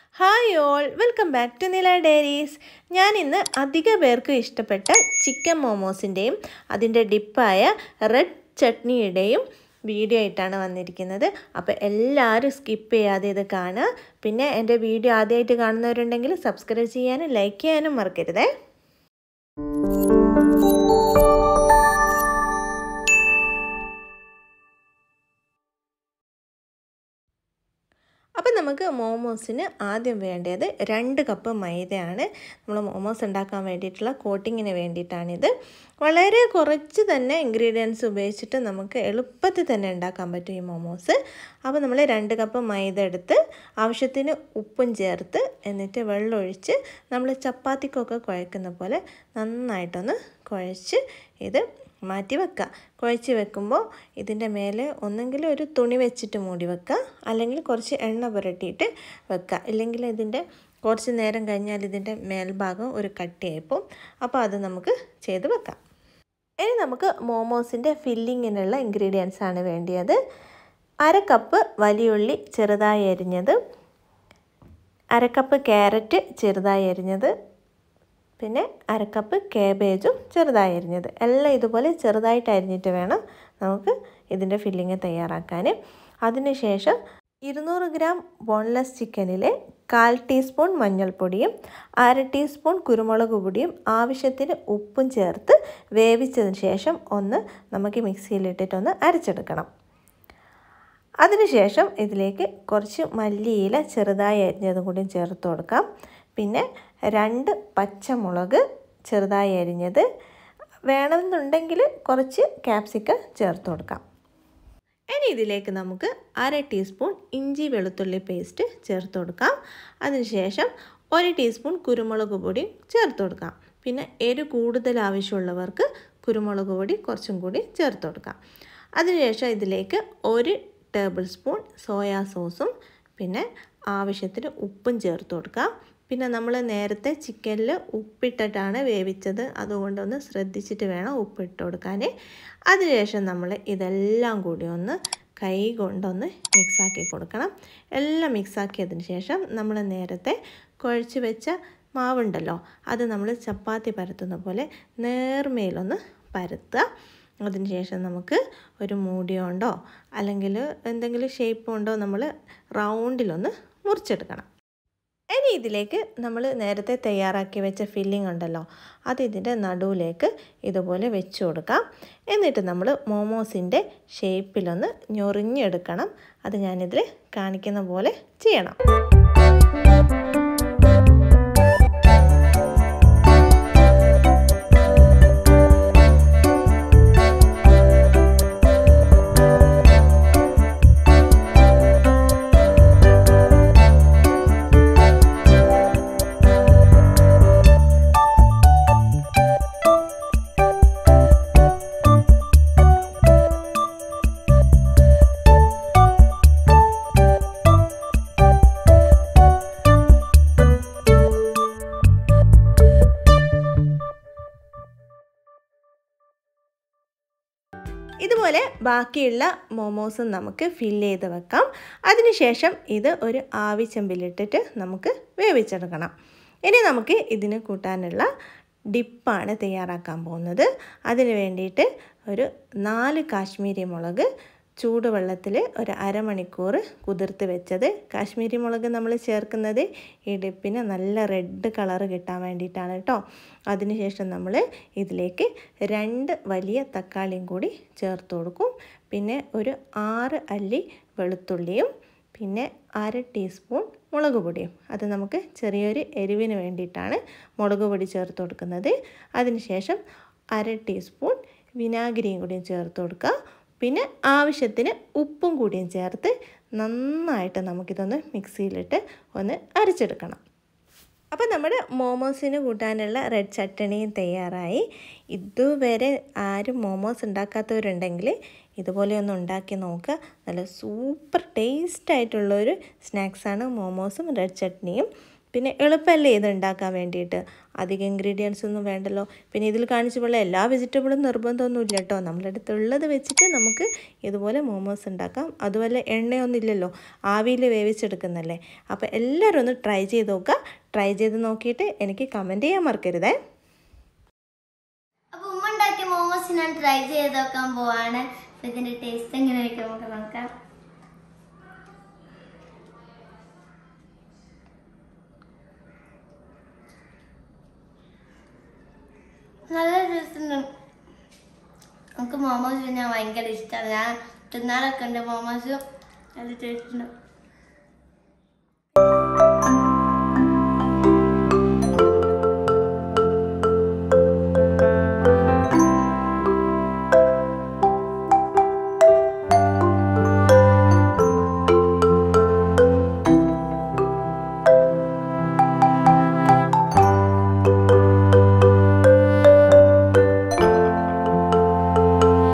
hi all welcome back to Nila diaries ഞാൻ ഇന്ന് അധിക പേർക്ക് ഇഷ്ടപ്പെട്ട ചിക്കൻ മോമോസിൻ്റെയും അതിൻ്റെ ഡിപ്പായ റെഡ് ചട്നിയുടെയും വീഡിയോ ആയിട്ടാണ് വന്നിരിക്കുന്നത് അപ്പോൾ എല്ലാവരും സ്കിപ്പ് ചെയ്യാതെ ഇത് കാണുക പിന്നെ എൻ്റെ വീഡിയോ ആദ്യമായിട്ട് കാണുന്നവരുണ്ടെങ്കിൽ സബ്സ്ക്രൈബ് ചെയ്യാനും ലൈക്ക് ചെയ്യാനും മറക്കരുതേ അപ്പം നമുക്ക് മോമോസിന് ആദ്യം വേണ്ടത് രണ്ട് കപ്പ് മൈദയാണ് നമ്മൾ മോമോസ് ഉണ്ടാക്കാൻ വേണ്ടിയിട്ടുള്ള കോട്ടിങ്ങിന് വേണ്ടിയിട്ടാണിത് വളരെ കുറച്ച് തന്നെ ഇൻഗ്രീഡിയൻസ് ഉപയോഗിച്ചിട്ട് നമുക്ക് എളുപ്പത്തിൽ തന്നെ ഉണ്ടാക്കാൻ പറ്റും ഈ മോമോസ് അപ്പോൾ നമ്മൾ രണ്ട് കപ്പ് മൈദ എടുത്ത് ആവശ്യത്തിന് ഉപ്പും ചേർത്ത് എന്നിട്ട് വെള്ളം ഒഴിച്ച് നമ്മൾ ചപ്പാത്തിക്കൊക്കെ കുഴക്കുന്ന പോലെ നന്നായിട്ടൊന്ന് കുഴച്ച് ഇത് മാറ്റി വെക്കുക കുഴച്ച് വെക്കുമ്പോൾ ഇതിൻ്റെ മേലെ ഒന്നെങ്കിൽ ഒരു തുണി വെച്ചിട്ട് മൂടി വെക്കുക അല്ലെങ്കിൽ കുറച്ച് എണ്ണ പുരട്ടിയിട്ട് വെക്കുക ഇല്ലെങ്കിൽ ഇതിൻ്റെ കുറച്ച് നേരം കഴിഞ്ഞാൽ ഇതിൻ്റെ മേൽഭാഗം ഒരു കട്ടിയായിപ്പോൾ അപ്പോൾ അത് നമുക്ക് ചെയ്ത് വെക്കാം ഇനി നമുക്ക് മോമോസിൻ്റെ ഫില്ലിങ്ങിനുള്ള ഇൻഗ്രീഡിയൻസ് ആണ് വേണ്ടിയത് അര കപ്പ് വലിയുള്ളി ചെറുതായി അരിഞ്ഞത് അര കപ്പ് ക്യാരറ്റ് ചെറുതായി അരിഞ്ഞത് പിന്നെ അരക്കപ്പ് കേബേജും ചെറുതായി അരിഞ്ഞത് എല്ലാം ഇതുപോലെ ചെറുതായിട്ട് അരിഞ്ഞിട്ട് വേണം നമുക്ക് ഇതിൻ്റെ ഫില്ലിങ് തയ്യാറാക്കാൻ അതിനുശേഷം ഇരുന്നൂറ് ഗ്രാം ബോൺലെസ് ചിക്കനിൽ കാൽ ടീസ്പൂൺ മഞ്ഞൾപ്പൊടിയും അര ടീസ്പൂൺ കുരുമുളക് പൊടിയും ആവശ്യത്തിന് ഉപ്പും ചേർത്ത് വേവിച്ചതിന് ശേഷം ഒന്ന് നമുക്ക് മിക്സിയിലിട്ടിട്ടൊന്ന് അരച്ചെടുക്കണം അതിനുശേഷം ഇതിലേക്ക് കുറച്ച് മല്ലിയില ചെറുതായി അരിഞ്ഞതും കൂടി ചേർത്ത് കൊടുക്കാം പിന്നെ രണ്ട് പച്ചമുളക് ചെറുതായി അരിഞ്ഞത് വേണമെന്നുണ്ടെങ്കിൽ കുറച്ച് ക്യാപ്സിക്കം ചേർത്ത് കൊടുക്കാം ഇനി ഇതിലേക്ക് നമുക്ക് അര ടീസ്പൂൺ ഇഞ്ചി വെളുത്തുള്ളി പേസ്റ്റ് ചേർത്ത് കൊടുക്കാം അതിനുശേഷം ഒരു ടീസ്പൂൺ കുരുമുളക് പൊടി ചേർത്ത് കൊടുക്കാം പിന്നെ എരു കൂടുതൽ ആവശ്യമുള്ളവർക്ക് കുരുമുളക് പൊടി കുറച്ചും കൂടി ചേർത്ത് കൊടുക്കാം അതിനുശേഷം ഇതിലേക്ക് ഒരു ടേബിൾ സ്പൂൺ സോയാ സോസും പിന്നെ ആവശ്യത്തിന് ഉപ്പും ചേർത്ത് കൊടുക്കാം പിന്നെ നമ്മൾ നേരത്തെ ചിക്കനിൽ ഉപ്പിട്ടിട്ടാണ് വേവിച്ചത് അതുകൊണ്ടൊന്ന് ശ്രദ്ധിച്ചിട്ട് വേണം ഉപ്പിട്ട് കൊടുക്കാൻ അതിനുശേഷം നമ്മൾ ഇതെല്ലാം കൂടി ഒന്ന് കൈ കൊണ്ടൊന്ന് മിക്സാക്കി കൊടുക്കണം എല്ലാം മിക്സാക്കിയതിന് ശേഷം നമ്മൾ നേരത്തെ കുഴച്ച് വെച്ച മാവുണ്ടല്ലോ അത് നമ്മൾ ചപ്പാത്തി പരത്തുന്ന പോലെ നേർമയിലൊന്ന് പരത്തുക അതിനുശേഷം നമുക്ക് ഒരു മൂടിയോണ്ടോ അല്ലെങ്കിൽ എന്തെങ്കിലും ഷേപ്പ് കൊണ്ടോ നമ്മൾ റൗണ്ടിലൊന്ന് മുറിച്ചെടുക്കണം ഇനി ഇതിലേക്ക് നമ്മൾ നേരത്തെ തയ്യാറാക്കി വെച്ച ഫില്ലിംഗ് ഉണ്ടല്ലോ അത് ഇതിൻ്റെ നടുവിലേക്ക് ഇതുപോലെ വെച്ച് കൊടുക്കാം എന്നിട്ട് നമ്മൾ മോമോസിൻ്റെ ഷേപ്പിലൊന്ന് ഞൊറിഞ്ഞെടുക്കണം അത് ഞാനിതിൽ കാണിക്കുന്ന പോലെ ചെയ്യണം ഇതുപോലെ ബാക്കിയുള്ള മോമോസും നമുക്ക് ഫില്ല് ചെയ്ത് വെക്കാം അതിനുശേഷം ഇത് ഒരു ആവി ചെമ്പിലിട്ടിട്ട് നമുക്ക് വേവിച്ചെടുക്കണം ഇനി നമുക്ക് ഇതിന് കൂട്ടാനുള്ള ഡിപ്പാണ് തയ്യാറാക്കാൻ പോകുന്നത് അതിന് വേണ്ടിയിട്ട് ഒരു നാല് കാശ്മീരി മുളക് ചൂടുവെള്ളത്തിൽ ഒരു അരമണിക്കൂർ കുതിർത്ത് വെച്ചത് കാശ്മീരി മുളക് നമ്മൾ ചേർക്കുന്നത് ഈ ഡിപ്പിന് നല്ല റെഡ് കളറ് കിട്ടാൻ വേണ്ടിയിട്ടാണ് കേട്ടോ അതിനുശേഷം നമ്മൾ ഇതിലേക്ക് രണ്ട് വലിയ തക്കാളിയും കൂടി ചേർത്ത് കൊടുക്കും പിന്നെ ഒരു ആറ് അല്ലി വെളുത്തുള്ളിയും പിന്നെ അര ടീസ്പൂൺ മുളക് പൊടിയും അത് നമുക്ക് ചെറിയൊരു എരിവിന് വേണ്ടിയിട്ടാണ് മുളക് പൊടി ചേർത്ത് കൊടുക്കുന്നത് അതിനുശേഷം അര ടീസ്പൂൺ വിനാഗിരിയും കൂടിയും ചേർത്ത് കൊടുക്കുക പിന്നെ ആവശ്യത്തിന് ഉപ്പും കൂടിയും ചേർത്ത് നന്നായിട്ട് നമുക്കിതൊന്ന് മിക്സിയിലിട്ട് ഒന്ന് അരച്ചെടുക്കണം അപ്പോൾ നമ്മുടെ മോമോസിന് കൂട്ടാനുള്ള റെഡ് ചട്ടണിയും തയ്യാറായി ഇതുവരെ ആരും മോമോസ് ഉണ്ടാക്കാത്തവരുണ്ടെങ്കിൽ ഇതുപോലെ ഒന്ന് ഉണ്ടാക്കി നോക്കുക നല്ല സൂപ്പർ ടേസ്റ്റ് ആയിട്ടുള്ളൊരു സ്നാക്സാണ് മോമോസും റെഡ് ചട്നിയും പിന്നെ എളുപ്പമല്ലേ ഇത് ഉണ്ടാക്കാൻ വേണ്ടിയിട്ട് അധികം ഇൻഗ്രീഡിയൻസ് ഒന്നും വേണ്ടല്ലോ പിന്നെ ഇതിൽ കാണിച്ച പോലെ എല്ലാ വെജിറ്റബിളും നിർബന്ധമൊന്നുമില്ല കേട്ടോ നമ്മുടെ അടുത്തുള്ളത് വെച്ചിട്ട് നമുക്ക് ഇതുപോലെ മോമോസ് ഉണ്ടാക്കാം അതുപോലെ എണ്ണയൊന്നും ഇല്ലല്ലോ ആവിയിൽ വേവിച്ചെടുക്കുന്നല്ലേ അപ്പോൾ എല്ലാവരും ഒന്ന് ട്രൈ ചെയ്ത് നോക്കുക ട്രൈ ചെയ്ത് നോക്കിയിട്ട് എനിക്ക് കമൻറ്റ് ചെയ്യാൻ മറക്കരുതേ അപ്പൊ ഉമ്മ ഉണ്ടാക്കിയ മോമോസ് ഞാൻ ട്രൈ ചെയ്ത് നോക്കാൻ പോവാണ് അപ്പൊ ഇതിന്റെ ടേസ്റ്റ് എങ്ങനെ ആയിരിക്കും നമുക്ക് നോക്കാം നല്ല ടേസ്റ്റ് ഉണ്ട് നമുക്ക് മോമോസ് ഞാൻ ഭയങ്കര ഇഷ്ടമാണ് ഞാൻ തിന്നാറൊക്കെ ഉണ്ട് മോമോസ് നല്ല ടേസ്റ്റ് ഉണ്ട്